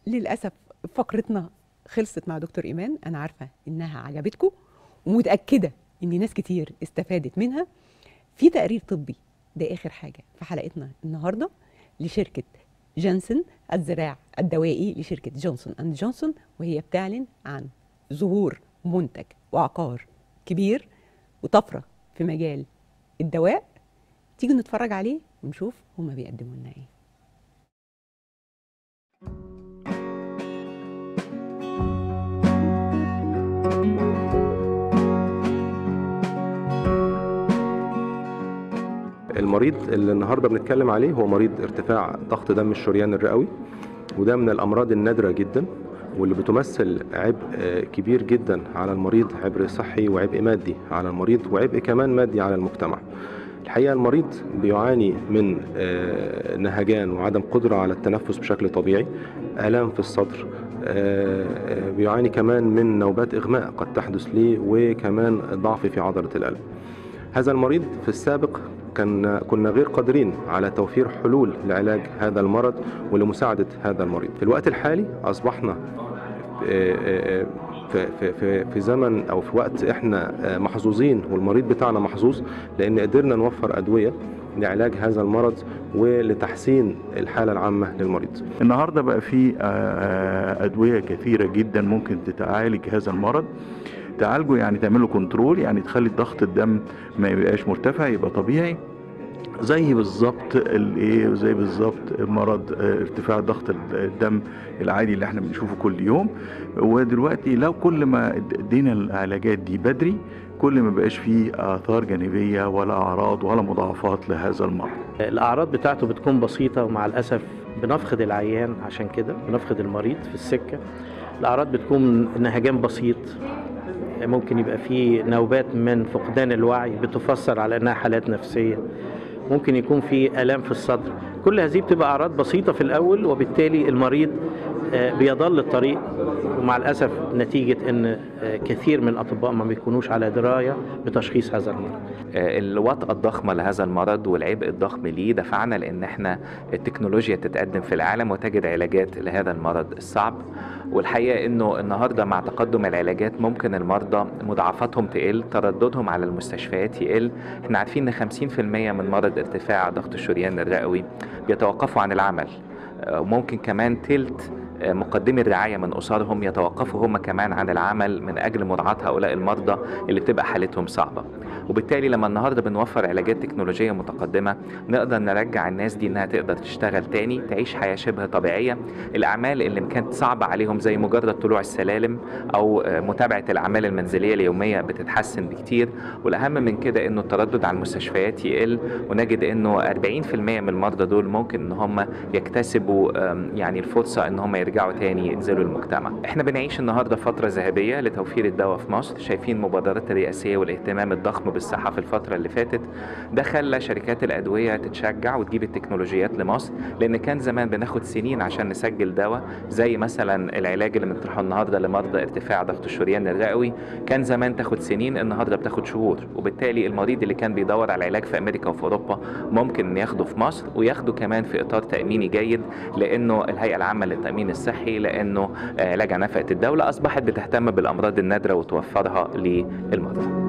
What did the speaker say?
للاسف فقرتنا خلصت مع دكتور ايمان انا عارفه انها عجبتكم ومتاكده ان ناس كتير استفادت منها في تقرير طبي ده اخر حاجه في حلقتنا النهارده لشركه جانسون الزراع الدوائي لشركه جونسون اند جونسون وهي بتعلن عن ظهور منتج وعقار كبير وطفره في مجال الدواء تيجي نتفرج عليه ونشوف هما بيقدموا لنا ايه المريض اللي النهارده بنتكلم عليه هو مريض ارتفاع ضغط دم الشريان الرئوي وده من الامراض النادره جدا واللي بتمثل عبء آه، كبير جدا على المريض عبء صحي وعبء مادي على المريض وعبء كمان مادي على المجتمع الحقيقه المريض بيعاني من آه، نهجان وعدم قدره على التنفس بشكل طبيعي الام في الصدر آه، آه، بيعاني كمان من نوبات اغماء قد تحدث ليه وكمان ضعف في عضله القلب هذا المريض في السابق كان كنا غير قادرين على توفير حلول لعلاج هذا المرض ولمساعدة هذا المريض في الوقت الحالي أصبحنا آه، آه، في في في في زمن او في وقت احنا آه، محظوظين والمريض بتاعنا محظوظ لان قدرنا نوفر ادويه لعلاج هذا المرض ولتحسين الحاله العامه للمريض. النهارده بقى في آه، ادويه كثيره جدا ممكن تعالج هذا المرض تعالجه يعني تعمله كنترول يعني تخلي ضغط الدم ما يبقاش مرتفع يبقى طبيعي زي بالظبط الايه زي بالظبط مرض آه، ارتفاع ضغط الدم العادي اللي احنا بنشوفه كل يوم ودلوقتي لو كل ما ادينا العلاجات دي بدري كل ما بقاش فيه اثار جانبيه ولا اعراض ولا مضاعفات لهذا المرض الأعراض بتاعته بتكون بسيطة ومع الأسف بنفقد العيان عشان كده بنفقد المريض في السكة الأعراض بتكون نهجان بسيط ممكن يبقى فيه نوبات من فقدان الوعي بتفسر على أنها حالات نفسية ممكن يكون في آلام في الصدر كل هذه بتبقى أعراض بسيطة في الأول وبالتالي المريض آه، بيضل الطريق ومع الأسف نتيجة أن آه، كثير من الأطباء ما بيكونوش على دراية بتشخيص هذا المرض الوطأة الضخمة لهذا المرض والعبء الضخم ليه دفعنا لأن احنا التكنولوجيا تتقدم في العالم وتجد علاجات لهذا المرض الصعب والحقيقة انه النهاردة مع تقدم العلاجات ممكن المرضى مضاعفاتهم تقل ترددهم على المستشفيات يقل احنا عارفين ان 50% من مرض ارتفاع ضغط الشريان الرئوي بيتوقفوا عن العمل آه، وممكن كمان تلت آه، مقدمي الرعاية من أسرهم يتوقفوا هم كمان عن العمل من أجل مراعاة هؤلاء المرضى اللي بتبقى حالتهم صعبة وبالتالي لما النهاردة بنوفر علاجات تكنولوجية متقدمة نقدر نرجع الناس دي إنها تقدر تشتغل تاني تعيش حياة شبه طبيعية الأعمال اللي كانت صعبة عليهم زي مجرد طلوع السلالم أو آه، متابعة الأعمال المنزلية اليومية بتتحسن بكتير والأهم من كده إنه التردد على المستشفيات يقل ونجد إنه 40% من المرضى دول ممكن إن هم يكتسبوا آم، يعني الفرصة إن هم يرجعوا تاني ينزلوا المجتمع احنا بنعيش النهاردة فترة ذهبية لتوفير الدواء في مصر شايفين مبادرات الرئاسية والاهتمام الضخم بالصحة في الفترة اللي فاتت ده خلى شركات الأدوية تتشجع وتجيب التكنولوجيات لمصر لأن كان زمان بناخد سنين عشان نسجل دواء زي مثلا العلاج اللي بنطرحه النهاردة لمرضى ارتفاع ضغط الشريان الرئوي كان زمان تاخد سنين النهاردة بتاخد شهور وبالتالي المريض اللي كان بيدور على العلاج في أمريكا وفي أوروبا ممكن إن ياخده في مصر وياخده كمان في إطار تأميني جيد لأنه الهيئة العامة للتأمين الصحي لأنه آه، علاج نفقة الدولة أصبحت بتهتم بالأمراض النادرة وتوفرها للمرضى